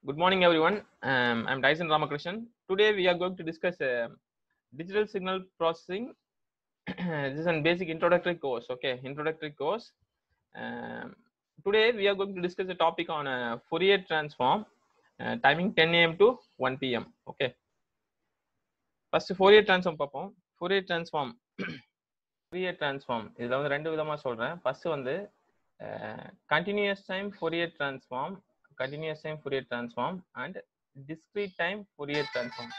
Good morning, everyone. Um, I'm Dyson Ramakrishnan. Today we are going to discuss uh, digital signal processing. this is a basic introductory course. Okay, introductory course. Um, today we are going to discuss a topic on uh, Fourier transform, uh, timing 10 a.m. to 1 p.m. Okay. First Fourier transform பார்ப்போம் Fourier transform Fourier transform இதில் வந்து ரெண்டு விதமாக சொல்கிறேன் first வந்து continuous time Fourier transform continuous time Fourier transform and discrete time Fourier transform.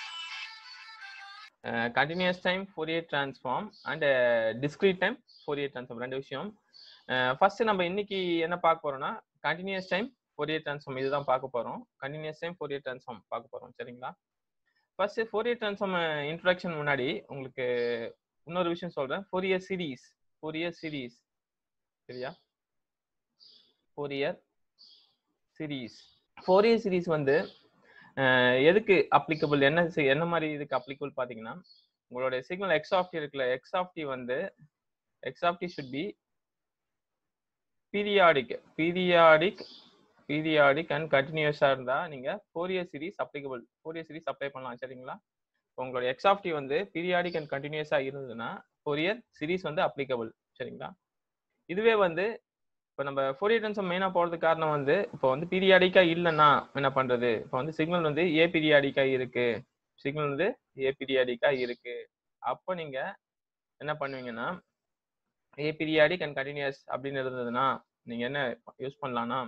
Uh, continuous time Fourier transform and uh, discrete time Fourier transform ரெண்டு விஷயம் first நம்ம இன்னைக்கு என்ன பார்க்க போறோம்னா கண்டினியூஸ் டைம் ஃபோரியர் ட்ரான்ஸ்ஃபார்ம் இதுதான் பார்க்க போறோம் கண்டினியூஸ் டைம் ஃபோரியர் ட்ரான்ஸ்ஃபார்ம் பார்க்க போறோம் சரிங்களா ஃபர்ஸ்ட் ஃபோரியர் ட்ரான்ஸ்ஃபார்ம் இன்ட்ரடக்ஷன் முன்னாடி உங்களுக்கு இன்னொரு விஷயம் சொல்றேன் ஃபோரியர் சீரீஸ் ஃபோரியர் சீரீஸ் சரியா ஃபோரியர் சீரீஸ் ஃபோரியர் சீரீஸ் வந்து எதுக்கு அப்ளிகபிள் என்ன என்ன மாதிரி இதுக்கு அப்ளிகபிள் பார்த்தீங்கன்னா உங்களுடைய சிக்னல் எக்ஸ் ஆஃப் டி இருக்குல்ல எக்ஸ் ஆஃப் டி வந்து x of t should be periodic periodic periodic and கண்டினியூஸாக இருந்தால் நீங்கள் Fourier series applicable Fourier series apply பண்ணலாம் சரிங்களா உங்களோட எக்ஸ் ஆஃப் டி வந்து பீரியாடிக் அண்ட் கண்டினியூஸாக இருந்ததுன்னா ஃபோரியர் சீரீஸ் வந்து அப்ளிகபிள் சரிங்களா இதுவே வந்து இப்போ நம்ம ஃபோரியர் ட்ரான்ஸ்ஃபார்ம் மெயினாக போகிறதுக்கு காரணம் வந்து இப்போ வந்து பீரியாடிக்கா இல்லைன்னா என்ன பண்ணுறது இப்போ வந்து சிக்னல் வந்து ஏ பீரியாடிக்கா இருக்கு சிக்னல் வந்து ஏ பீரியாடிக்கா இருக்கு அப்போ நீங்கள் என்ன பண்ணுவீங்கன்னா ஏ பீரியாடிக் அண்ட் கண்டினியூஸ் அப்படின்னு இருந்ததுன்னா நீங்கள் என்ன யூஸ் பண்ணலாம்னா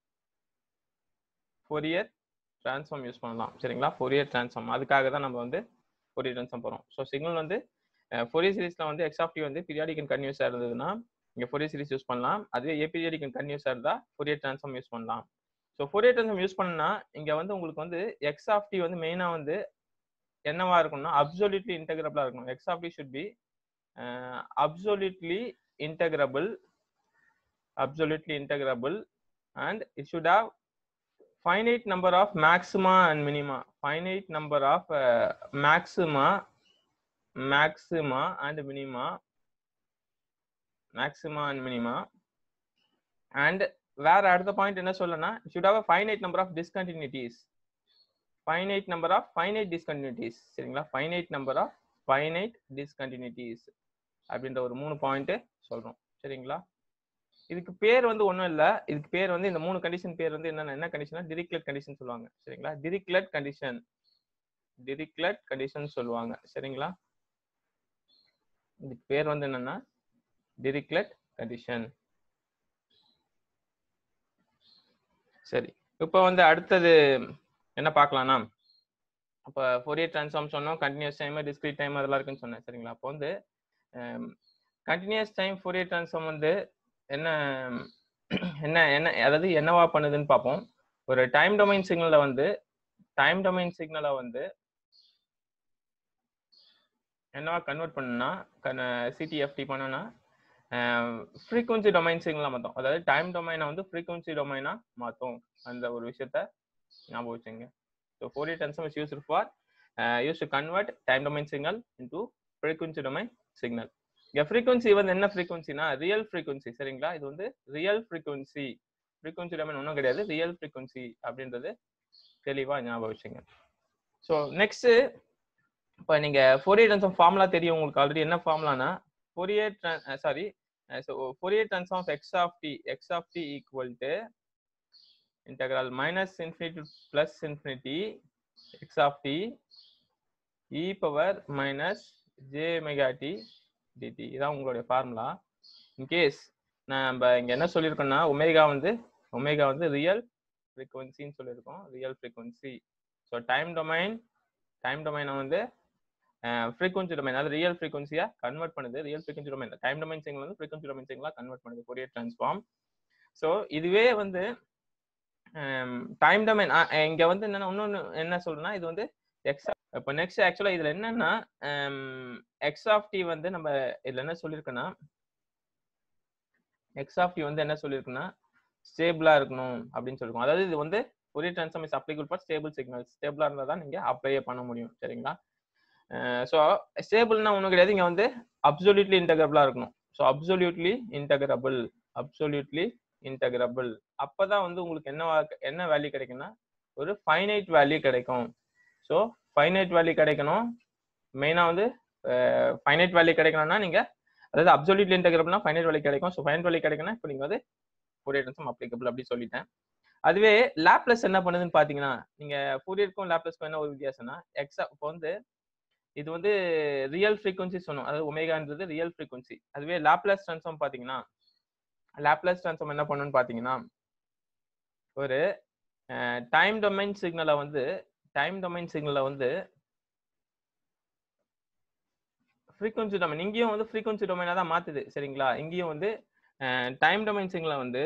ஃபோரியர் ட்ரான்ஸ்ஃபார்ம் யூஸ் பண்ணலாம் சரிங்களா ஃபோரியர் ட்ரான்ஸ்ஃபார்ம் அதுக்காக தான் நம்ம வந்து ஃபோரியர் ட்ரான்ஸ்ஃபார்ம் போகிறோம் ஸோ சிக்னல் வந்து ஃபோரியர் சீரீஸில் வந்து எக்ஸ் ஆஃப் டி வந்து பீரியாடிக் அண்ட் கண்டினியூஸாக இருந்ததுன்னா இங்கே ஃபோரியர் சீரிஸ் யூஸ் பண்ணலாம் அதுவே ஏபீரியடிக் கன்யூஸாக இருந்தால் ஃபோரியர் ட்ரான்ஸ்ஃபார்ம் யூஸ் பண்ணலாம் ஸோ ஃபோரியர் ட்ரான்ஸ்ஃபார்ம் யூஸ் பண்ணா இங்கே வந்து உங்களுக்கு வந்து எக்ஸ் ஆஃப் டி வந்து மெயினாக வந்து என்னவா இருக்கணும்னா அப்சோல்யூட்லி இன்டெகிரபிளாக இருக்கணும் x of t should be absolutely integrable absolutely integrable and it should have finite number of maxima and minima finite number of uh, maxima maxima and minima maxima and minima and வேற அடுத்த point என்ன சொல்லனா should have finite number of discontinuities finite number of finite discontinuities சரிங்களா finite number of finite discontinuities அப்படின்ற ஒரு மூணு point சொல்றோம் சரிங்களா இதுக்கு பேர் வந்து ஒன்றும் இல்லை இதுக்கு பேர் வந்து இந்த மூணு கண்டிஷன் பேர் வந்து என்னென்ன என்ன கண்டிஷன் டிரிக்லெட் கண்டிஷன் சொல்லுவாங்க சரிங்களா டிரிக்லெட் கண்டிஷன் டிரிக்லெட் கண்டிஷன் சொல்லுவாங்க சரிங்களா இதுக்கு பேர் வந்து என்னன்னா டிரிக்லெட் கண்டிஷன் சரி இப்போ வந்து அடுத்தது என்ன பார்க்கலாம்னா இப்போ ஃபோரியர் ட்ரான்ஸ்ஃபார்ம் சொன்னோம் கண்டினியூஸ் டைம் டிஸ்கிரீட் டைம் அதெல்லாம் இருக்குன்னு சொன்னேன் சரிங்களா அப்போ வந்து கண்டினியூஸ் டைம் ஃபோரியர் ட்ரான்ஸ்ஃபார்ம் வந்து என்ன என்ன என்ன அதாவது என்னவா பண்ணுதுன்னு பார்ப்போம் ஒரு டைம் டொமைன் சிக்னலை வந்து டைம் டொமைன் சிக்னலை வந்து என்னவா கன்வெர்ட் பண்ணுனா சிடிஎஃப்டி பண்ணனா ஃப்ரீக்வன்சி டொமைன் சிக்னலாக மாற்றும் அதாவது டைம் டொமைனை வந்து ஃப்ரீக்வன்சி டொமைனாக மாற்றும் அந்த ஒரு விஷயத்த ஞாபகம் வச்சுங்க so Fourier transform is used for use to convert time domain signal into frequency domain signal இங்கே ஃப்ரீக்வன்சி வந்து என்ன ஃப்ரீக்வன்சினா ரியல் ஃப்ரீக்வன்சி சரிங்களா இது வந்து ரியல் ஃப்ரீக்வன்சி ஃப்ரீக்வன்சி டொமைன் ஒன்றும் கிடையாது ரியல் ஃப்ரீக்வன்சி அப்படின்றது தெளிவாக ஞாபகம் வச்சுங்க ஸோ நெக்ஸ்ட்டு இப்போ நீங்கள் ஃபோரியர் ட்ரான்ஸ்ஃபார்ம் ஃபார்முலா தெரியும் உங்களுக்கு ஆல்ரெடி என்ன ஃபார்முலானா Fourier trans uh, sorry uh, so Fourier transform of x of t x of t equal to integral minus infinity to plus infinity x of t e power minus j omega t dt இதான் உங்களுடைய formula in case நம்ம இங்க என்ன சொல்லியிருக்கோம்னா omega வந்து omega வந்து real ஃப்ரீக்வன்சின்னு சொல்லியிருக்கோம் real frequency so time domain time டொமைனை வந்து ஃப்ரீக்வன்சி டொமைன் அதாவது ரியல் ஃப்ரீக்வன்சியா கன்வெர்ட் பண்ணுது real frequency domain time domain single வந்து ஃப்ரீக்வன்சி டொமைன் சிங்கிளா கன்வெர்ட் பண்ணுது ஃபோரியர் ட்ரான்ஸ்ஃபார்ம் ஸோ இதுவே வந்து டைம் டொமைன் இங்க வந்து என்னன்னா இன்னொன்று என்ன சொல்றேன்னா இது வந்து எக்ஸ் இப்போ நெக்ஸ்ட் ஆக்சுவலா இதுல என்னன்னா எக்ஸ் ஆஃப் டி வந்து நம்ம இதுல என்ன சொல்லியிருக்கோன்னா எக்ஸ் ஆஃப் டி வந்து என்ன சொல்லியிருக்குன்னா ஸ்டேபிளா இருக்கணும் அப்படின்னு சொல்லிருக்கோம் அதாவது இது வந்து Fourier transform is applicable for stable signal ஸ்டேபிளா இருந்தால் தான் நீங்க அப்ளையே பண்ண முடியும் சரிங்களா ஸோ ஸ்டேபிள்னா ஒன்றும் கிடையாது இங்கே வந்து அப்சொல்யூட்லி இன்டகிரபிளாக இருக்கணும் so absolutely integrable absolutely integrable அப்பதான் வந்து உங்களுக்கு என்ன என்ன வேல்யூ கிடைக்கும்னா ஒரு ஃபைனைட் வேல்யூ கிடைக்கும் ஸோ ஃபைனைட் வேல்யூ கிடைக்கணும் மெயினாக வந்து ஃபைனைட் வேல்யூ கிடைக்கணும்னா நீங்க அதாவது அப்சல்யூட்லி இன்டெகிரபிள்னா ஃபைனைட் வேல்யூ கிடைக்கும் ஸோ ஃபைனைட் வேல்யூ கிடைக்கணும் இப்போ நீங்க வந்து ஃபோரியர் ட்ரான்ஸ்ஃபார்ம் அப்ளிகபிள் அப்படி சொல்லிட்டேன் அதுவே லேப்லஸ் என்ன பண்ணுதுன்னு பாத்தீங்கன்னா நீங்க ஃபோரியருக்கும் லேப்லஸ்க்கும் என்ன ஒரு வித்தியாசம்னா எக்ஸா இப்போ வந்து இது வந்து ரியல் ஃப்ரீக்வன்சி சொன்னோம் அதாவது ஒமேகான்றது ரியல் ஃப்ரீக்வன்சி அதுவே லேப்லஸ் ட்ரான்ஸ்ஃபார்ம் பாத்தீங்கன்னா லேப்லஸ் ட்ரான்ஸ்ஃபார்ம் என்ன பண்ணுன்னு பாத்தீங்கன்னா ஒரு டைம் டொமைன் சிக்னலை வந்து டைம் டொமைன் சிக்னலை வந்து ஃப்ரீக்வன்சி டொமைன் இங்கேயும் வந்து ஃப்ரீக்வன்சி டொமைனாக தான் மாத்துது சரிங்களா இங்கேயும் வந்து டைம் டொமைன் சிக்னலை வந்து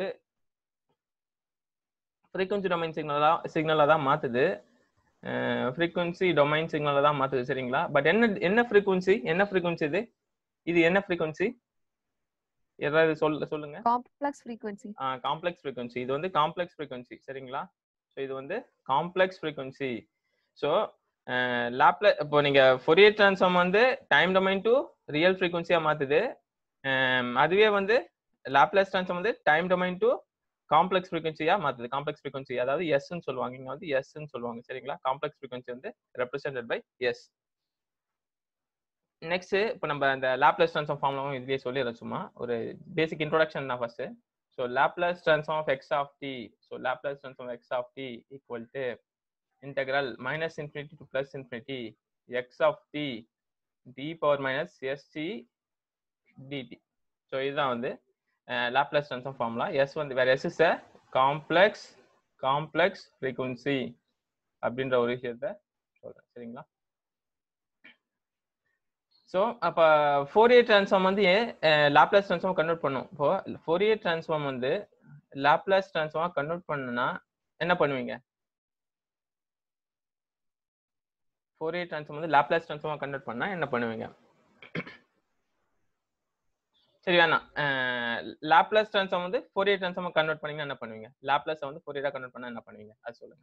ஃப்ரீக்வன்சி டொமைன் சிக்னலாக சிக்னலாக தான் மாத்துது ஃப்ரீக்வன்சி டொமைன் சிக்னலாக தான் மாத்துது சரிங்களா பட் என்ன என்ன ஃப்ரீக்வன்சி என்ன ஃப்ரீக்வன்சி இது இது என்ன ஃப்ரீக்வன்சி ஏதாவது சொல்ல சொல்லுங்க காம்ப்ளெக்ஸ் ஃப்ரீக்வன்சி காம்ப்ளெக்ஸ் ஃப்ரீக்வன்சி இது வந்து காம்ப்ளெக்ஸ் ஃப்ரீக்வன்சி சரிங்களா ஸோ இது வந்து காம்ப்ளெக்ஸ் ஃப்ரீக்வன்சி ஸோ லேப்ல இப்போ நீங்க ஃபொரியர் ட்ரான்ஸ்ஃபார்ம் வந்து டைம் டொமைன் டு ரியல் ஃப்ரீக்வன்சியா மாத்துது அதுவே வந்து லேப்லஸ் ட்ரான்ஸ்ஃபார்ம் வந்து டைம் டொமைன் டு காம்ப்ளெக்ஸ் ஃப்ரீக்வன்சியா மாத்துது காம்ப்ளெக்ஸ் ஃப்ரீக்வன்சி அதாவது எஸ்ன்னு சொல்லுவாங்க இங்க வந்து எஸ்ன்னு சொல்லுவாங்க சரிங்களா காம்ப்ளெக்ஸ் ஃப்ரீக்வன்சி வந்து ரெப்ரசென்டட் பை எஸ் நெக்ஸ்ட் இப்போ நம்ம அந்த லேப்லஸ் ட்ரான்ஸ்ஃபார்ம் ஃபார்ம்லாம் இதுலயே சொல்லிடுறோம் சும்மா ஒரு பேசிக் இன்ட்ரோடக்ஷன் தான் first so Laplace transform of x of t so Laplace transform x of t equal to integral minus infinity to plus infinity x of t t power minus s t d t so இதுதான் வந்து Laplace transform formula s வந்து வேற s is complex complex frequency அப்படின்ற ஒரு விஷயத்த சொல்றேன் சரிங்களா so அப்போ ஃபோரியர் ட்ரான்ஸ்ஃபார்ம் வந்து லாப்லாஸ் ட்ரான்ஸ்ஃபார்ம் கன்வெர்ட் பண்ணும் இப்போ ஃபோரியர் ட்ரான்ஸ்ஃபார்ம் வந்து லாப்லாஸ் ட்ரான்ஸ்ஃபார்ம் கன்வெர்ட் பண்ணுனா என்ன பண்ணுவீங்க ஃபோரியர் ட்ரான்ஸ்ஃபார்ம் வந்து லாப்லாஸ் ட்ரான்ஸ்ஃபார்ம் கன்வெர்ட் பண்ணா என்ன பண்ணுவீங்க சரி வேணாம் லாப்லாஸ் ட்ரான்ஸ்ஃபார்ம் வந்து ஃபோரியர் ட்ரான்ஸ்ஃபார்ம் கன்வெர்ட் பண்ணீங்கன்னா என்ன பண்ணுவீங்க லாப்லாஸ் வந்து ஃபோரியரா கன்வெர்ட் பண்ணா என்ன பண்ணுவீங்க அது சொல்லுங்க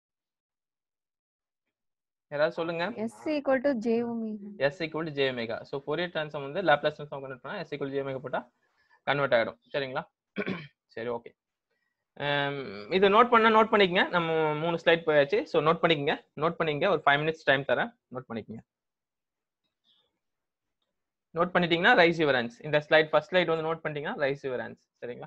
யாராவது சொல்லுங்க s equal to j omega s equal to j omega so Fourier transform வந்து லாப்லாஸ் ட்ரான்ஸ்ஃபார்ம் கன்வெர்ட் பண்ணா எஸ் ஈக்குவல் ஜே ஒமேகா போட்டா கன்வெர்ட் ஆகிடும் சரிங்களா சரி ஓகே இது நோட் பண்ணா நோட் பண்ணிக்கங்க நம்ம மூணு ஸ்லைட் போயாச்சு ஸோ நோட் பண்ணிக்கங்க நோட் பண்ணிக்கங்க ஒரு ஃபைவ் மினிட்ஸ் டைம் தரேன் நோட் பண்ணிக்கங்க நோட் பண்ணிட்டீங்கன்னா ரைஸ் யுவர் ஆன்ஸ் இந்த ஸ்லைட் ஃபர்ஸ்ட் ஸ்லைட் வந்து நோட் பண்ணிட்டீங்கன்னா ரைஸ் யுவர் ஆன்ஸ் சரிங்களா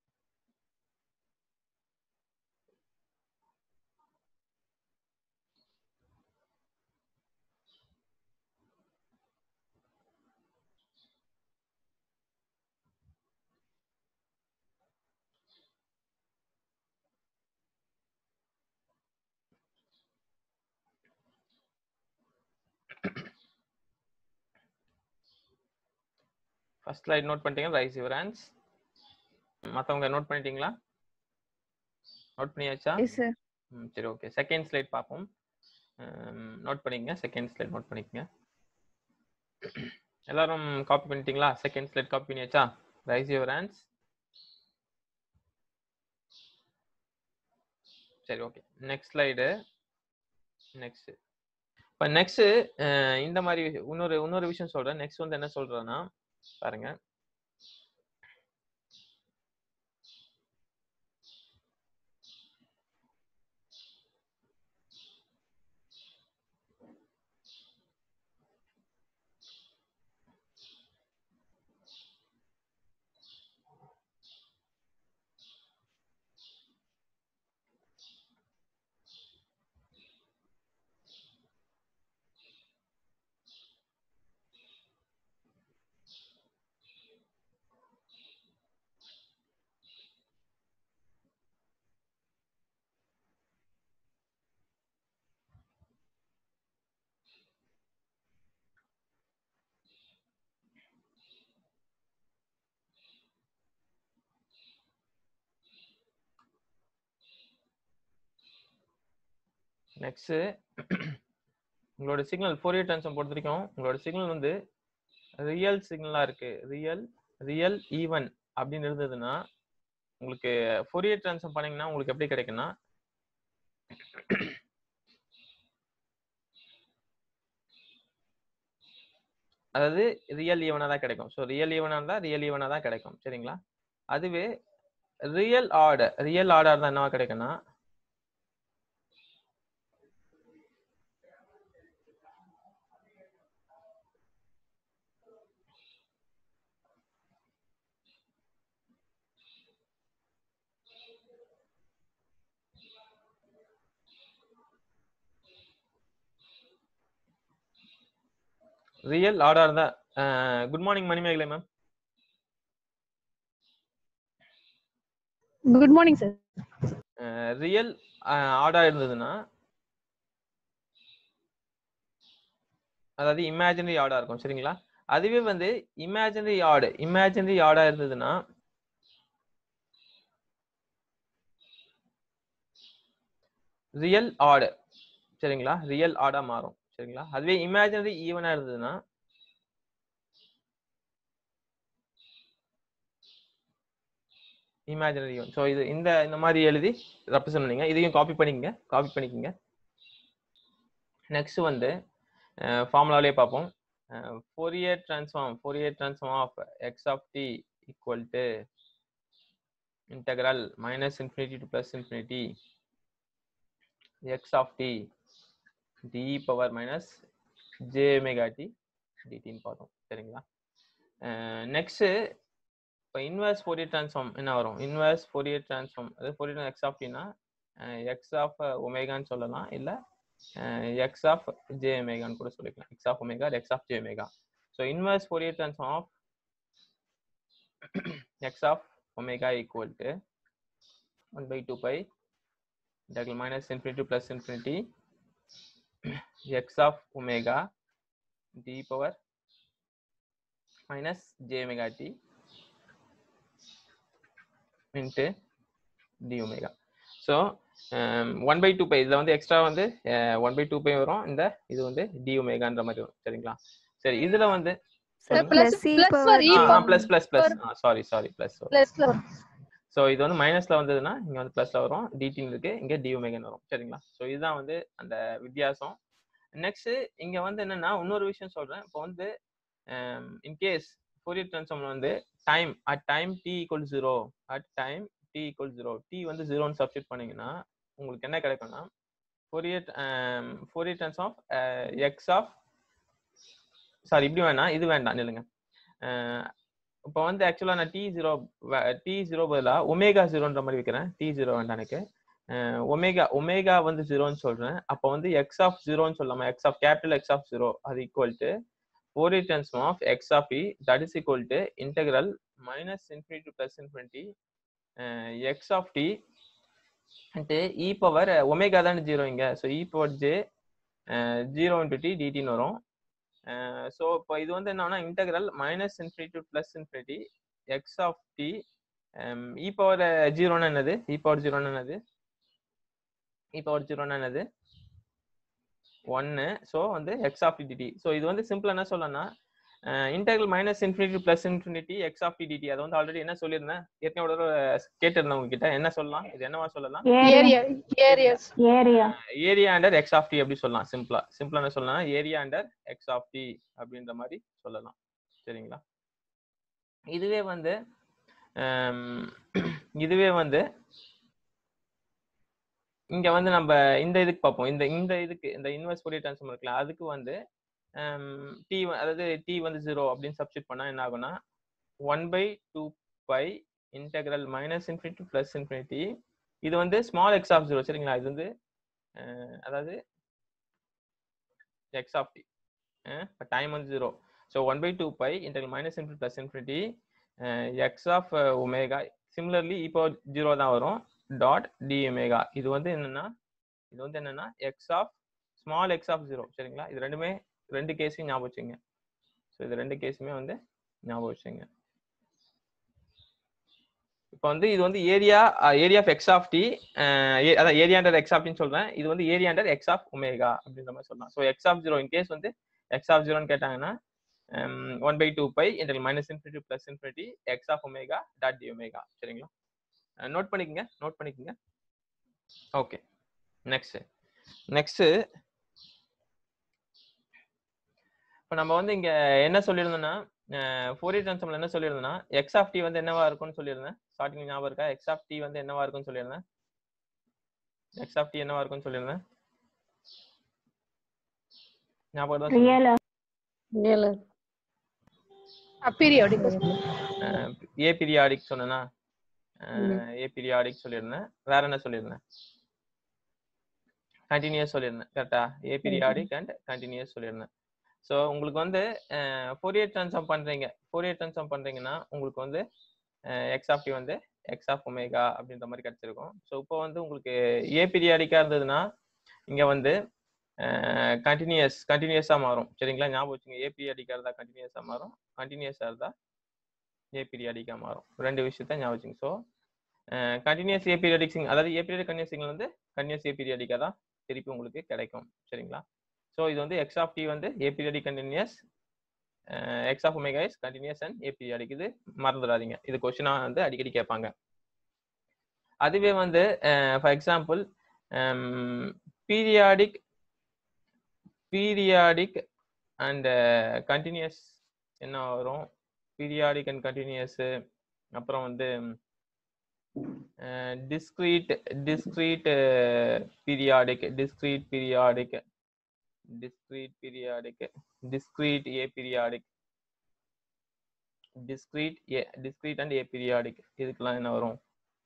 ஃபர்ஸ்ட் ஸ்லைட் நோட் பண்ணிட்டீங்கன்னா ரைஸ் யுவர் ஆன்ஸ் மற்றவங்க நோட் பண்ணிட்டீங்களா நோட் பண்ணியாச்சா எஸ் சார் ம், சரி ஓகே செகண்ட் ஸ்லைட் பார்ப்போம் நோட் பண்ணிக்கங்க செகண்ட் ஸ்லைட் நோட் பண்ணிக்கங்க எல்லாரும் காப்பி பண்ணிட்டீங்களா செகண்ட் ஸ்லைட் காப்பி பண்ணியாச்சா ரைஸ் யுவர் ஆன்ஸ் சரி ஓகே நெக்ஸ்ட் ஸ்லைடு நெக்ஸ்ட் இப்போ நெக்ஸ்ட் இந்த மாதிரி இன்னொரு இன்னொரு விஷயம் சொல்றேன் நெக்ஸ்ட் வந்து என்ன சொல்றேன்னா பாருங்க நெக்ஸ்ட் உங்களோட சிக்னல் ஃபோரியர் ட்ரான்ஸ்ஃபார்ம் பொறுத்த வரைக்கும் உங்களோட சிக்னல் வந்து ரியல் சிக்னலா இருக்கு ரியல் ரியல் ஈவன் அப்படின்னு இருந்ததுன்னா உங்களுக்கு ஃபோரியர் ட்ரான்ஸ்ஃபார்ம் பண்ணீங்கன்னா உங்களுக்கு எப்படி கிடைக்கும்னா அதாவது ரியல் ஈவனா தான் கிடைக்கும் ஸோ ரியல் ஈவனா இருந்தா ரியல் ஈவனா தான் கிடைக்கும் சரிங்களா அதுவே ரியல் ஆர்டர் ரியல் ஆர்டர் தான் என்னவா கிடைக்கும்னா ரியல் ஆர்டா இருந்தா good morning Manimegalai ma'am good morning sir real ஆர்டா இருந்ததுன்னா அதாவது இமேஜினரி ஆர்டா இருக்கும் சரிங்களா அதுவே வந்து இமேஜினரி ஆர்டு இமேஜினரி ஆர்டா இருந்ததுன்னா ரியல் ஆர்டு சரிங்களா ரியல் ஆர்டா மாறும் சரிங்களா அதுவே இமேஜினரி ஈவனா இருந்ததுன்னா இமேஜினரி ஈவன் ஸோ இது இந்த இந்த மாதிரி எழுதி ரெப்ரசென்ட் பண்ணீங்க இதையும் காப்பி பண்ணிக்கங்க காப்பி பண்ணிக்கங்க நெக்ஸ்ட் வந்து ஃபார்முலாவிலே பார்ப்போம் Fourier transform Fourier transform of x of t equal to integral minus infinity to plus infinity x of t t power minus j omega t டிடின்னு பார்த்தோம் சரிங்களா நெக்ஸ்ட்டு இப்போ இன்வெர்ஸ் ஃபோரியர் ட்ரான்ஸ்ஃபார்ம் என்ன வரும் இன்வெர்ஸ் ஃபோரியர் ட்ரான்ஸ்ஃபார்ம் அது Fourier x of டினா x of ஒமேகான்னு சொல்லலாம் இல்லை எக்ஸ் ஆஃப் ஜே ஒமேகான்னு கூட சொல்லிக்கலாம் x of omega x of j omega so inverse Fourier transform of x of omega equal to one by two pi integral minus infinity to plus infinity x of omega d power minus j omega t into d omega so one by two pi இதில் வந்து extra வந்து one by two by வரும் இந்த இது வந்து D ஒமேகான்ற மாதிரி வரும் சரிங்களா சரி இதில் வந்து sir Plus plus C plus power for e Ah, plus plus plus sorry sorry plus பிளஸ்ல ஸோ இது வந்து மைனஸ்ல வந்ததுன்னா இங்க வந்து பிளஸ்ல வரும் டிடின்னு இருக்கு இங்க டி ஒமேகன் வரும் சரிங்களா ஸோ இதுதான் வந்து அந்த வித்தியாசம் நெக்ஸ்ட் இங்க வந்து என்னன்னா இன்னொரு விஷயம் சொல்றேன் இப்போ வந்து இன்கேஸ் ஃபோரியர் ட்ரான்ஸ்ஃபார்ம் வந்து time at time t equal zero at time t equal zero t வந்து ஜீரோன்னு சப்ஸ்டியூட் பண்ணீங்கன்னா உங்களுக்கு என்ன கிடைக்கும்னா Fourier Fourier transform x of sorry இப்படி வேணாம் இது வேண்டாம் நில்லுங்க இப்போ வந்து ஆக்சுவலாக நான் டி ஜீரோ டி ஜீரோ பதிலாக ஒமேகா ஜீரோன்ற மாதிரி வைக்கிறேன் டி ஜீரோ வேண்டாம் எனக்கு ஒமேகா ஒமேகா வந்து ஜீரோன்னு சொல்றேன் அப்போ வந்து எக்ஸ் ஆஃப் ஜீரோன்னு சொல்லாம x of capital x of zero அது equal to Fourier transform of x of e that is equal to integral minus infinity plus infinity x of t into e power omega தான் zero இங்க so e power j zero into t டிடின்னு வரும் ஸோ இப்போ இது வந்து என்னன்னா integral minus infinity to plus infinity x of t e power ஜீரோன்னு என்னது இ பவர் ஜீரோன்னு என்னது இ பவர் ஜீரோன்னு என்னது ஒன்னு ஸோ வந்து எக்ஸ் ஆஃப் டிடி ஸோ இது வந்து சிம்பிள் என்ன சொல்லணும்னா integral minus infinity plus infinity x of d t அதை வந்து ஆல்ரெடி என்ன சொல்லியிருந்தேன் ஏற்கனவே ஒரு தடவை கேட்டிருந்தேன் உங்ககிட்ட என்ன சொல்லலாம் இது என்னவா சொல்லலாம் area areas area area under x of t அப்படி சொல்லலாம் சிம்பிளா சிம்பிளா என்ன சொல்லலாம் area under x of t அப்படின்ற மாதிரி சொல்லலாம் சரிங்களா இதுவே வந்து ஹம், இதுவே வந்து இங்க வந்து நம்ம இந்த இதுக்கு பார்ப்போம் இந்த இந்த இதுக்கு இந்த இன்வெர்ஸ் ஃபோரியர் ட்ரான்ஸ்ஃபார்ம் இருக்குல்ல அதுக்கு வந்து டி அதாவது டி வந்து ஜீரோ அப்படின்னு சப்ஸ்டியூட் பண்ணா என்ன ஆகும்னா one by two pi integral minus infinity plus infinity இது வந்து ஸ்மால் எக்ஸ் ஆஃப் ஜீரோ சரிங்களா இது வந்து அஹ், அதாவது எக்ஸ் ஆஃப் டி டைம் வந்து zero so one by two pi integral minus infinity plus infinity x of omega similarly இப்போ zero தான் வரும் டாட் டி ஒமேகா இது வந்து என்னன்னா இது வந்து என்னன்னா x of small x of zero சரிங்களா இது ரெண்டுமே ரெண்டு கேஸையும் ஞாபகம் வச்சுங்க ஸோ இது ரெண்டு கேஸுமே வந்து ஞாபகம் வச்சுங்க இப்போ வந்து இது வந்து area area of x of t அதான் ஏரியா அண்டர் எக்ஸ் ஆஃப்டின்னு சொல்றேன் இது வந்து area under x of omega அப்படின்ற மாதிரி சொல்லலாம் so x of zero in case வந்து எக்ஸ் ஆஃப் ஜீரோன்னு கேட்டாங்கன்னா one by two pi inter minus infinity plus infinity x of omega dot d omega சரிங்களா நோட் பண்ணிக்கங்க நோட் பண்ணிக்கங்க ஓகே நெக்ஸ்ட் நெக்ஸ்ட் இப்போ நம்ம வந்து இங்க என்ன சொல்லியிருந்தோம்னா ஃபோரியர் ட்ரான்ஸ்ஃபார்ம்ல என்ன சொல்லியிருந்தோம்னா எக்ஸ் ஆஃப் டி வந்து என்னவா இருக்கும்னு சொல்லியிருந்தேன் ஸ்டார்டிங் ஞாபகம் இருக்கா எக்ஸ் ஆஃப் டி வந்து என்னவா இருக்கும்னு சொல்லியிருந்தேன் எக்ஸ் ஆஃப் டி என்னவா இருக்கும்னு சொல்லியிருந்தேன் ஞாபகம் தான் ரியல் அப்பீரியாடிக் ஏ பீரியாடிக் சொன்னேன்னா ஏ பீரியாடிக் சொல்லியிருந்தேன் வேற என்ன சொல்லியிருந்தேன் கண்டினியூஸ் சொல்லியிருந்தேன் கரெக்டா ஏ பீரியாடிக் அண்ட் கண்டினியூஸ் சொல்லியிருந்தேன் ஸோ உங்களுக்கு வந்து ஃபோரியர் ட்ரான்ஸ்ஃபார்ம் பண்றீங்க ஃபோரியர் ட்ரான்ஸ்ஃபார்ம் பண்றீங்கன்னா உங்களுக்கு வந்து எக்ஸ் ஆஃப் டி வந்து எக்ஸ் ஆஃப் ஒமேகா அப்படின்ற மாதிரி கிடைச்சிருக்கும் ஸோ இப்போ வந்து உங்களுக்கு ஏ பீரியாடிக்கா இருந்ததுன்னா இங்க வந்து கண்டினியூஸ் கண்டினியூஸாக மாறும் சரிங்களா ஞாபகம் வச்சுங்க ஏ பீரியாடிக்காக இருந்தால் கண்டினியூஸாக மாறும் கண்டினியூஸாக இருந்தால் ஏ பீரியாடிக்காக மாறும் ரெண்டு விஷயத்த ஞாபகம் வச்சுங்க ஸோ கண்டினியூஸ் ஏ பீரியாடிக் சிங் அதாவது ஏ பீரியட் கண்டினியூஸ் சிங்கிள் வந்து கண்டினியூஸ் ஏ பீரியாடிக்காக தான் திருப்பி உங்களுக்கு கிடைக்கும் சரிங்களா ஸோ இது வந்து எக்ஸ் ஆஃப் டி வந்து aperiodic continuous x of omega is continuous and aperiodic இது மறந்துடாதீங்க இது கொஸ்டினாக வந்து அடிக்கடி கேட்பாங்க அதுவே வந்து for example periodic periodic and continuous என்ன வரும் பீரியாடிக் அண்ட் கண்டினியூஸ் அப்புறம் வந்து discrete discrete periodic discrete periodic discrete periodic discrete aperiodic discrete a discrete and aperiodic இதுக்கெல்லாம் என்ன வரும்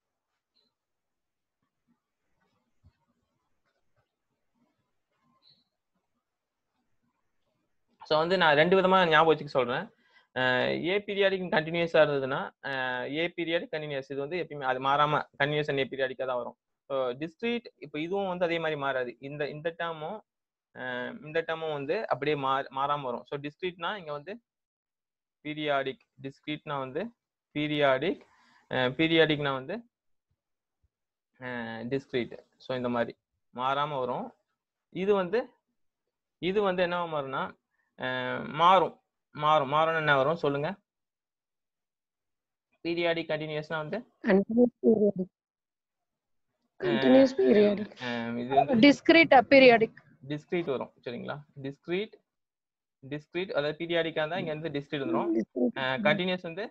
ஸோ வந்து நான் ரெண்டு விதமா ஞாபகம் வச்சுக்க சொல்றேன் ஏ பீரியாடிக் கண்டினியூஸாக இருந்ததுன்னா ஏ பீரியாடிக் கண்டினியூஸ் இது வந்து எப்பயுமே அது மாறாம கண்டினியூஸ் அண்ட் ஏ பீரியாடிக்காக தான் வரும் ஸோ டிஸ்க்ரீட் இப்போ இதுவும் வந்து அதே மாதிரி மாறாது இந்த இந்த டேர்மும் இந்த டேர்மும் வந்து அப்படியே மா மாறாம வரும் ஸோ டிஸ்க்ரீட்னா இங்க வந்து பீரியாடிக் டிஸ்க்ரீட்னா வந்து பீரியாடிக் பீரியாடிக்னா வந்து டிஸ்க்ரீட் ஸோ இந்த மாதிரி மாறாம வரும் இது வந்து இது வந்து என்ன மாறும்னா மாறும் மாறும் மாறும்னு என்ன வரும் சொல்லுங்க பீரியாடிக் கண்டினியூஸ்னா வந்து கண்டினியூஸ் பீரியாடிக் இது வந்து discrete aperiodic டிஸ்க்ரீட் வரும் சரிங்களா டிஸ்க்ரீட் டிஸ்க்ரீட் அதாவது பீரியாடிக்கா இருந்தா இங்க வந்து டிஸ்க்ரீட் வந்துரும் கண்டினியூஸ் வந்து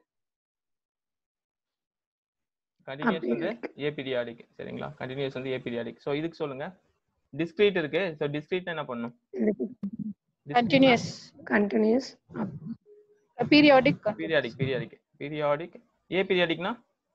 கண்டினியூஸ் வந்து ஏ பீரியாடிக் சரிங்களா கண்டினியூஸ் வந்து ஏ பீரியாடிக் ஸோ இதுக்கு சொல்லுங்க டிஸ்க்ரீட் இருக்கு ஸோ டிஸ்க்ரீட் என்ன பண்ணும் continuous continuous periodic periodic periodic periodic ஏ பீரியாடிக்னா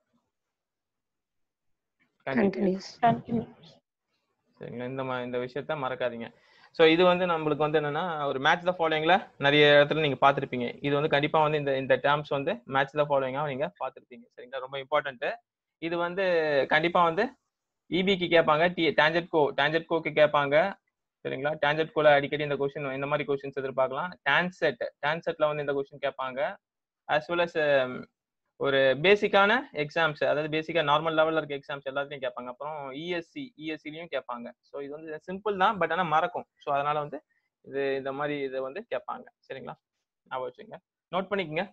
கண்டினியூஸ் continuous சரிங்களா இந்த மா- இந்த விஷயத்த மறக்காதீங்க ஸோ இது வந்து நம்மளுக்கு வந்து என்னன்னா ஒரு மேட்ச் த ஃபாலோயிங்ல நிறைய இடத்துல நீங்க பார்த்துருப்பீங்க இது வந்து கண்டிப்பா வந்து இந்த இந்த டேர்ம்ஸ் வந்து மேட்ச் த ஃபாலோயிங்காக நீங்க பார்த்துருப்பீங்க சரிங்களா ரொம்ப இம்பார்ட்டன்ட் இது வந்து கண்டிப்பா வந்து இபிக்கு கேட்பாங்க டி டேஞ்சட் கோ டேஞ்சட் கோக்கு கேட்பாங்க சரிங்களா டேஞ்சட் கோல அடிக்கடி இந்த கொஸ்டின் இந்த மாதிரி கொஸ்டின்ஸ் எதிர்பார்க்கலாம் டான்செட் டான்செட்ல வந்து இந்த கொஸ்டின் கேட்பாங்க as well as um, ஒரு பேசிக்கான எக்ஸாம்ஸ் அதாவது பேசிக்கா நார்மல் லெவல்ல இருக்க எக்ஸாம்ஸ் எல்லாத்தையும் கேட்பாங்க அப்புறம் இஎஸ்சி இஎஸ்சிலையும் கேட்பாங்க ஸோ இது வந்து சிம்பிள் தான் பட் ஆனால் மறக்கும் ஸோ அதனால வந்து இது இந்த மாதிரி இதை வந்து கேட்பாங்க சரிங்களா ஞாபகம் வச்சுங்க நோட் பண்ணிக்கங்க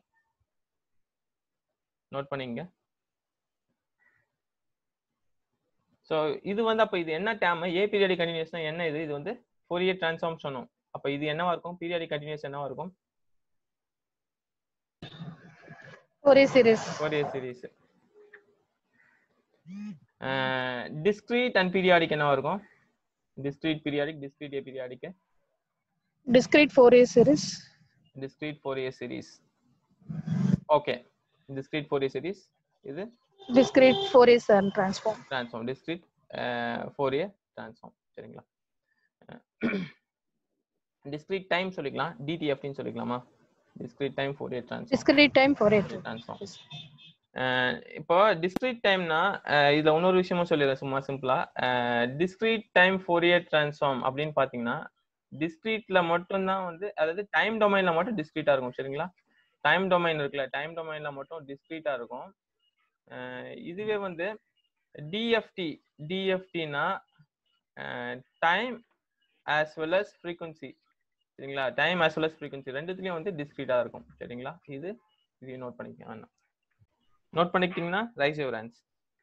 நோட் பண்ணிக்கங்க ஸோ இது வந்து அப்போ இது என்ன டேம் ஏ பீரியடிக் கண்டினியூஸ்னா என்ன இது இது வந்து ஃபோரியர் ட்ரான்ஸ்ஃபார்ம் சொன்னோம் அப்போ இது என்னவா இருக்கும் பீரியடிக் கண்டினியூஸ் என்னவா இருக்கும் Fourier series Fourier series discrete and periodic என்னவா இருக்கும் discrete periodic discrete aperiodic discrete Fourier series discrete Fourier series okay discrete Fourier series இது discrete Fourier and transform transform discrete uh, Fourier transform சரிங்களா discrete time சொல்லிக்கலாம் DTF ன்னு சொல்லிக்கலாமா discrete time Fourier transform discrete time Fourier Fourier transform அஹ் இப்போ discrete timeனா அஹ் இதுல இன்னொரு விஷயமும் சொல்லிடுறேன் சும்மா சிம்பிளா discrete time Fourier transform அப்படின்னு பாத்தீங்கன்னா டிஸ்கிரீட்ல மட்டும்தான் வந்து அதாவது டைம் டொமைன்ல மட்டும் டிஸ்கிரீட்டா இருக்கும் சரிங்களா டைம் டொமைன் இருக்குல்ல டைம் டொமைன்ல மட்டும் டிஸ்கிரீட்டா இருக்கும் அஹ் இதுவே வந்து டிஎஃப்டி டிஎஃப்டினா time as well as frequency சரிங்களா time as well as frequency ரெண்டுத்துலயும் வந்து டிஸ்கிரீட்டா இருக்கும் சரிங்களா இது இதையும் நோட் பண்ணிக்கோங்க வேணாம் நோட் பண்ணிக்கிட்டீங்கன்னா ரைஸ் யுவர் ஹேண்ட்ஸ்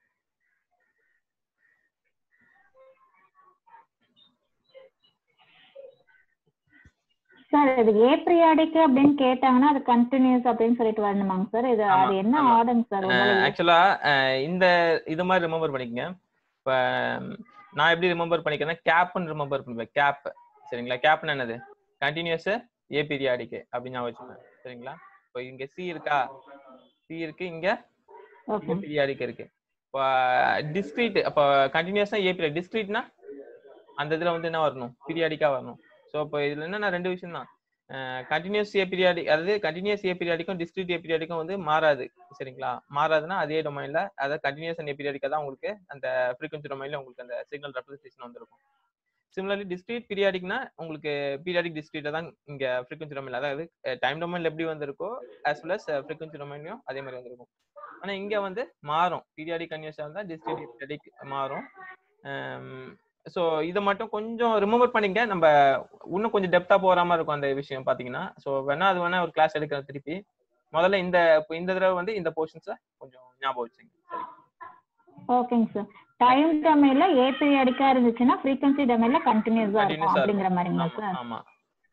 சார் இது ஏ பீரியாடிக் அப்படின்னு கேட்டாங்கன்னா அது கண்டினியூஸ் அப்படின்னு சொல்லிட்டு வரணுமாங்க சார் இது ஆமா, அது என்ன ஆமா. ஆர்டருங்க சார் ஆக்சுவலா இந்த இது மாதிரி ரிமெம்பர் பண்ணிக்கங்க இப்ப நான் எப்படி ரிமெம்பர் பண்ணிக்கிறேன்னா கேப்னு ரிமெம்பர் பண்ணுவேன் கேப் சரிங்களா கேப்னு என்னது கண்டினியூஸ் ஏ பீரியாடிக் அப்படின்னு ஞாபகம் வச்சுப்பேன் சரிங்களா இப்போ இங்க சி இருக்கா சி இருக்கு இங்க ஓகே பீரியாடிக் இருக்கு இப்போ டிஸ்கிரீட் அப்போ கண்டினியூஸா ஏ பீரியட் டிஸ்கிரீட்னா அந்த இதுல வந்து என்ன வரணும் பீரியாடிக்கா வரணும் ஸோ இப்போ இதுல என்னன்னா ரெண்டு விஷயம் தான் கண்டினியூஸ் ஏ பீரியாடிக் அதாவது கண்டினியூஸ் ஏ பீரியாடிக்கும் டிஸ்கிரீட் ஏ பீரியாடிக்கும் வந்து மாறாது சரிங்களா மாறாதுன்னா அதே டொமைன்ல அதாவது கண்டினியூஸ் அண்ட் ஏ பீரியாடிக்கா தான் உங்களுக்கு அந்த ஃப்ரீக்வன்சி டொமைன்ல உங்களுக்கு அந்த சிக்னல் ரெப்ரஸன்டேஷன் வந்திருக்கும் சிமிலர்லி டிஸ்கிரீட் பீரியாடிக்னா உங்களுக்கு பீரியாடிக் டிஸ்கிரீட்டை தான் இங்க ஃப்ரீக்வன்சி டொமைன்ல அதாவது டைம் டொமைன்ல எப்படி வந்திருக்கோ ஆஸ் வெல் அஸ் ஃப்ரீக்வன்சி டொமைன்லயும் அதே மாதிரி வந்திருக்கும் ஆனா இங்க வந்து மாறும் பீரியாடிக் கன்யூஸா இருந்தா டிஸ்கிரீட் பீரியாடிக் மாறும் ஸோ இதை மட்டும் கொஞ்சம் ரிமூவர் பண்ணிங்க நம்ம இன்னும் கொஞ்சம் டெப்தா போற மாதிரி இருக்கும் அந்த விஷயம் பாத்தீங்கன்னா ஸோ வேணா அது வேணா ஒரு கிளாஸ் எடுக்கிறேன் திருப்பி முதல்ல இந்த இப்ப இந்த தடவை வந்து இந்த போர்ஷன்ஸை கொஞ்சம் ஞாபகம் வச்சுங்க சரி ஓகேங்க சார் டைம் டொமைன்ல ஏ பீரியாடிக்கா இருந்துச்சுன்னா ஃப்ரீக்வன்சி டொமைன்ல கண்டினியூஸா இருக்கும் Continuous-ஆ அப்படிங்கிற மாதிரிங்களா ஆமா சார் ஆமா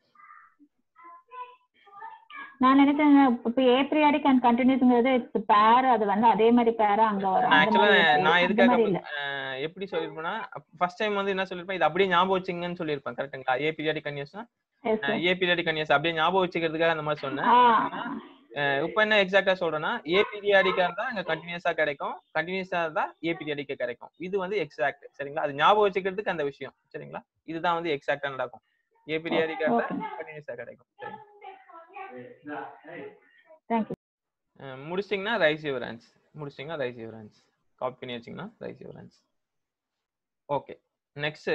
நான் நினைச்சேன் இப்போ ஏ பீரியாடிக் அண்ட் கண்டினியூஸ்ங்கிறது இட்ஸ் பேர் அது வந்து அதே மாதிரி பேரா அங்க வரும் நான் அந்த ஆக்சுவலா மாதிரி இருக்கு. நான் அந்த எதுக்காக மாதிரி இல்ல அஹ், எப்படி சொல்லிருப்பேன்னா ஃபர்ஸ்ட் டைம் வந்து என்ன சொல்லிருப்பேன் இது அப்படியே ஞாபகம் வச்சுங்கன்னு சொல்லியிருப்பேன் கரெக்ட்டுங்களா ஏ பீரியாடிக் கன்யூஸ்னா Yes, sir. Aperiodic continuous அப்படியே ஞாபகம் வச்சுக்கிறதுக்காக அந்த மாதிரி சொன்னேன் ஆ அஹ், இப்போ என்ன எக்ஸாக்டா சொல்றேன்னா ஏ பீரியாடிக்கா இருந்தா அங்க கண்டினியூஸா கிடைக்கும் கண்டினியூஸா இருந்தா ஏ பீரியாடிக்கா கிடைக்கும் இது வந்து எக்ஸாக்ட் சரிங்களா அது ஞாபகம் வச்சுக்கிறதுக்கு அந்த விஷயம் சரிங்களா இதுதான் வந்து எக்ஸாக்டா நடக்கும் ஏ பீரியாடிக்கா இருந்தா okay. கண்டினியூஸா கிடைக்கும் சரி தேங்க்யூ அஹ், முடிச்சிட்டிங்கன்னா ரைஸ் யுவர் ஆன்ஸ் முடிச்சிட்டிங்கன்னா ரைஸ் யுவர் ஆன்ஸ் காப்பி பண்ணி வச்சிங்கன்னா raise your hands okay next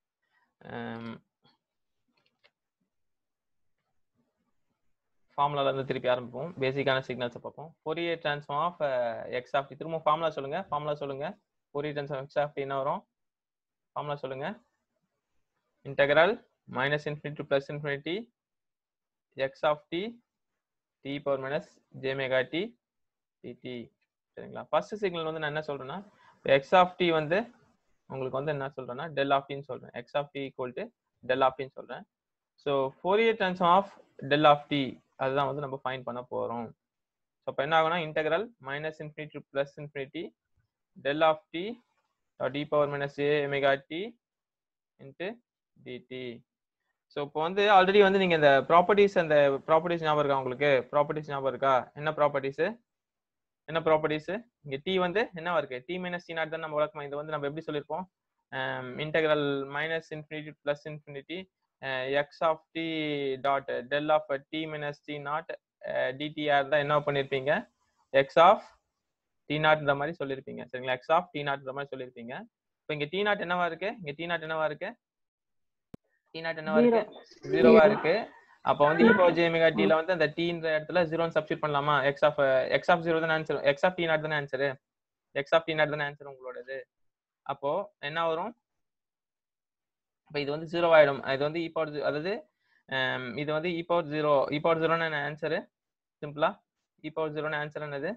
ஃபார்முலால இருந்து திருப்பி ஆரம்பிப்போம் பேசிக்கான சிக்னல்ஸை பார்ப்போம் Fourier transform of x of t திரும்ப ஃபார்முலா சொல்லுங்க ஃபார்முலா சொல்லுங்க Fourier transform x of t என்ன வரும் ஃபார்முலா சொல்லுங்க integral minus infinity to plus infinity x of t t power minus j omega t d t சரிங்களா ஃபர்ஸ்ட் சிக்னல் வந்து நான் என்ன சொல்றேன்னா எக்ஸ் ஆஃப் டி வந்து உங்களுக்கு வந்து என்ன சொல்றேன்னா டெல் ஆஃப் டின்னு சொல்றேன் x of t equal to del of டின்னு சொல்றேன் so Fourier transform of del of t அதுதான் வந்து நம்ம ஃபைன் பண்ண போறோம் ஸோ அப்போ என்ன ஆகும்னா integral minus infinity to plus infinity del of t t power minus omega t into d t so இப்போ வந்து ஆல்ரெடி வந்து நீங்க இந்த ப்ராப்பர்ட்டிஸ் அந்த ப்ராப்பர்ட்டிஸ் ஞாபகம் இருக்கா உங்களுக்கு ப்ராப்பர்ட்டிஸ் ஞாபகம் இருக்கா என்ன ப்ராப்பர்ட்டிஸ் என்ன ப்ராப்பர்ட்டிஸ் இங்க டி வந்து என்னவா இருக்கு டி மைனஸ் டி நாட் தான் நம்ம வழக்கமா இது வந்து நம்ம எப்படி சொல்லியிருப்போம் integral minus infinity plus infinity x of t dot del of t minus t naught டிடிஆர் தான் என்ன பண்ணியிருப்பீங்க எக்ஸ் ஆஃப் டி நாட்ன்ற மாதிரி சொல்லியிருப்பீங்க சரிங்களா எக்ஸ் ஆஃப் டி நாட்ன்ற மாதிரி சொல்லியிருப்பீங்க இப்போ இங்க டி நாட் என்னவா இருக்கு இங்க டி நாட் என்னவா இருக்கு டி நாட் என்னவா இருக்கு ஜீரோவா இருக்கு அப்போ வந்து இப்போ ஜேமிகா டில வந்து அந்த டீன்ற இடத்துல ஜீரோன்னு சப்ஸ்டிட் பண்ணலாமா x of x of zero தானே answer x of t naught தானே answer x of t naught தானே ஆன்சர் உங்களோடது அப்போ என்ன வரும் இப்போ இது வந்து ஜீரோ ஆயிடும் இது வந்து இ பவர் அதாவது ஹம், இது வந்து e power zero e power ஜீரோன்னு ஆன்சரு சிம்பிளா இ பவர் ஜீரோன்னு ஆன்சர் என்னது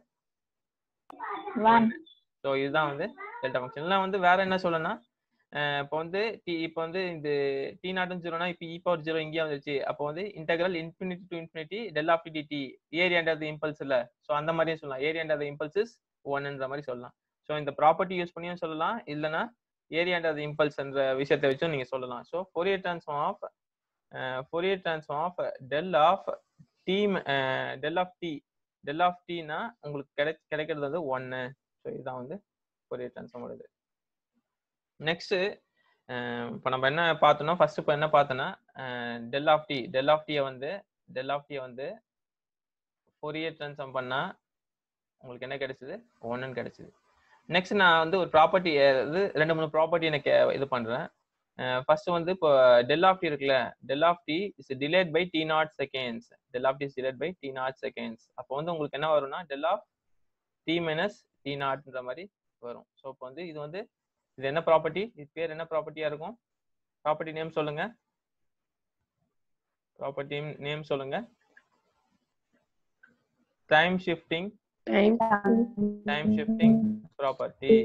ஒன் ஸோ இதுதான் வந்து டெல்டா ஃபங்க்ஷன் இல்லை வந்து வேற என்ன சொல்லணும்னா இப்போ வந்து டி இப்போ வந்து இந்த டி நாட்டும் ஜீரோனா இப்போ இ பவர் ஜீரோ இங்கேயே வந்துருச்சு அப்போ வந்து integral infinity to infinity del of t t area under the impulse இல்லை ஸோ அந்த மாதிரியும் சொல்லலாம் ஏரியா அண்டர் த இம்பல்சஸ் ஒன்ன்ற மாதிரி சொல்லலாம் ஸோ இந்த ப்ராப்பர்ட்டி யூஸ் பண்ணியும் சொல்லலாம் இல்லைன்னா ஏரியா அண்டர் த இம்பல்ஸ் என்ற விஷயத்தை வச்சும் நீங்கள் சொல்லலாம் so Fourier transform of Fourier transform of del of t del of t del of டினா உங்களுக்கு கிடை கிடைக்கிறது வந்து ஒன்று ஸோ இதுதான் வந்து ஃபோரியர் ட்ரான்ஸ்ஃபார்ம் வருது நெக்ஸ்ட் இப்போ நம்ம என்ன பார்த்தோம்னா ஃபர்ஸ்ட் இப்போ என்ன பார்த்தோன்னா del of t del of டியை வந்து டெல் ஆஃப் டியை வந்து ஃபோரியர் ட்ரான்ஸ்ஃபார்ம் பண்ணா உங்களுக்கு என்ன கிடைச்சது ஒன்றுன்னு கிடைச்சது நெக்ஸ்ட் நான் வந்து ஒரு ப்ராப்பர்ட்டி அதாவது ரெண்டு மூணு ப்ராப்பர்ட்டி எனக்கு இது பண்றேன் ஃபர்ஸ்ட் வந்து இப்போ டெல் ஆஃப் டி இருக்குல்ல del of t is delayed by t naught seconds del of t is delayed by t naught seconds அப்போ வந்து உங்களுக்கு என்ன வரும்னா del of t minus t நாட்ன்ற மாதிரி வரும் ஸோ இப்போ வந்து இது வந்து இது என்ன ப்ராப்பர்ட்டி இது பேர் என்ன ப்ராப்பர்ட்டியா இருக்கும் ப்ராப்பர்ட்டி நேம் சொல்லுங்க ப்ராப்பர்ட்டி நேம் சொல்லுங்க time shifting time time shifting property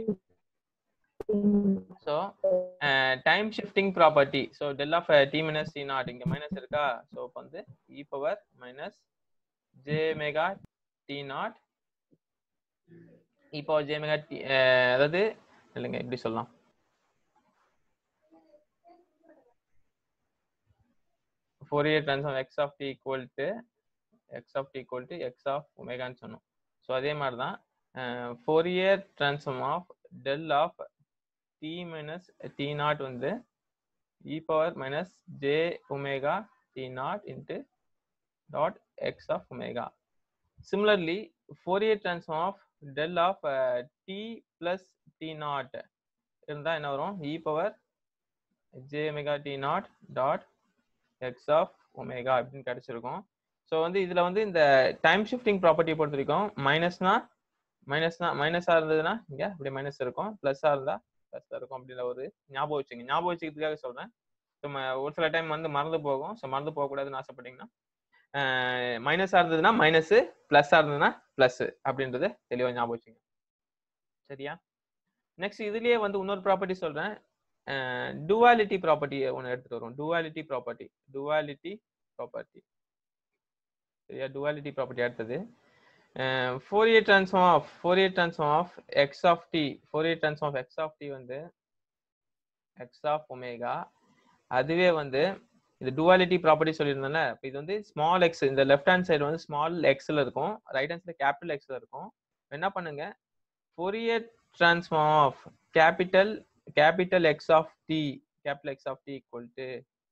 so time shifting property so del of t minus t naught இங்கே மைனஸ் இருக்கா ஸோ இப்போ வந்து e power minus j omega t naught e power j omega t அதாவது இல்லைங்க எப்படி சொல்லலாம் Fourier transform x of t equal to x of t equal to x of ஒமேகான்னு சொன்னோம் ஸோ அதே மாதிரி தான் Fourier transform of del of t minus t naught வந்து e power minus j omega t naught into dot x of omega. Similarly, Fourier transform of del of uh, t plus t naught இருந்தா என்ன வரும் e power j omega t naught dot x of omega அப்படின்னு கிடைச்சிருக்கும் so வந்து இதுல வந்து இந்த time shifting ப்ராப்பர்ட்டியை பொறுத்த வரைக்கும் மைனஸ்னா மைனஸ்னா மைனஸா இருந்ததுன்னா இங்க இப்படி மைனஸ் இருக்கும் பிளஸ்ஸா இருந்தா பிளஸ் இருக்கும் அப்படின்ற ஒரு ஞாபகம் வச்சுங்க ஞாபகம் வச்சுக்கிறதுக்காக சொல்றேன் ஸோ ஒரு சில டைம் வந்து மறந்து போகும் ஸோ மறந்து போகக்கூடாதுன்னு ஆசைப்பட்டீங்கன்னா மைனஸா இருந்ததுன்னா மைனஸ் பிளஸ்ஸா இருந்ததுன்னா பிளஸ் அப்படின்றது தெளிவா ஞாபகம் வச்சுங்க சரியா நெக்ஸ்ட் இதுலயே வந்து இன்னொரு ப்ராப்பர்ட்டி சொல்றேன் டுவாலிட்டி ப்ராப்பர்ட்டி ஒன்று எடுத்துட்டு வரும் டுவாலிட்டி ப்ராப்பர்ட்டி டுவாலிட்டி ப்ராப்பர்ட்டி சரியா டுவாலிட்டி ப்ராப்பர்ட்டி அடுத்தது Fourier transform of Fourier transform of x of t Fourier transform of x of t வந்து எக்ஸ் ஆஃப் ஒமேகா அதுவே வந்து இது டுவாலிட்டி ப்ராப்பர்ட்டி சொல்லியிருந்தேன்ல இப்போ இது வந்து ஸ்மால் எக்ஸ் இந்த லெஃப்ட் ஹேண்ட் சைடு வந்து ஸ்மால் எக்ஸ்ல இருக்கும் ரைட் ஹேண்ட் சைடு கேபிட்டல் எக்ஸ்ல இருக்கும் என்ன பண்ணுங்க Fourier transform of capital capital x of t capital x of t equal to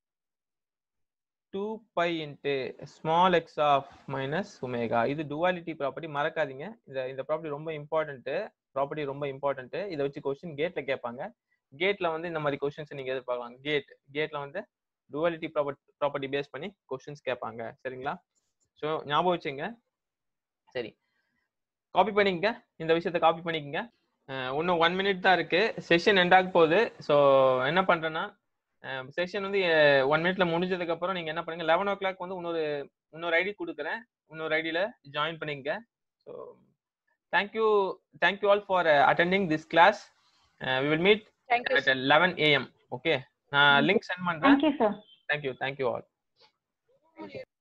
two pi into small x of minus omega இது duality property மறக்காதீங்க இந்த இந்த ப்ராப்பர்ட்டி ரொம்ப இம்பார்ட்டன்ட்டு ப்ராப்பர்ட்டி ரொம்ப இம்பார்ட்டன்ட்டு இதை வச்சு கொஸ்டின் கேட்ல கேட்பாங்க கேட்ல வந்து இந்த மாதிரி கொஸ்டின்ஸ் நீங்க எதிர்பார்க்கலாம் கேட் கேட்ல வந்து டுவாலிட்டி ப்ராப்பர்ட்டி ப்ராப்பர்ட்டி பேஸ் பண்ணி கொஸ்டின்ஸ் கேட்பாங்க சரிங்களா ஸோ ஞாபகம் வச்சுங்க சரி காப்பி பண்ணிக்கங்க இந்த விஷயத்த காப்பி பண்ணிக்கங்க இன்னும் ஒன் மினிட் தான் இருக்கு செஷன் எண்ட் ஆக போகுது ஸோ என்ன பண்றேன்னா செஷன் வந்து ஒன் மினிட்ல முடிஞ்சதுக்கு அப்புறம் நீங்க என்ன பண்ணுங்க லெவன் ஓ கிளாக் வந்து இன்னொரு இன்னொரு ஐடி கொடுக்குறேன் இன்னொரு ஐடியில ஜாயின் பண்ணிங்க so thank you thank you all for attending this class we will meet Thank you. at 11 am okay நான் லிங்க் சென்ட் பண்றேன் thank you sir thank you thank you all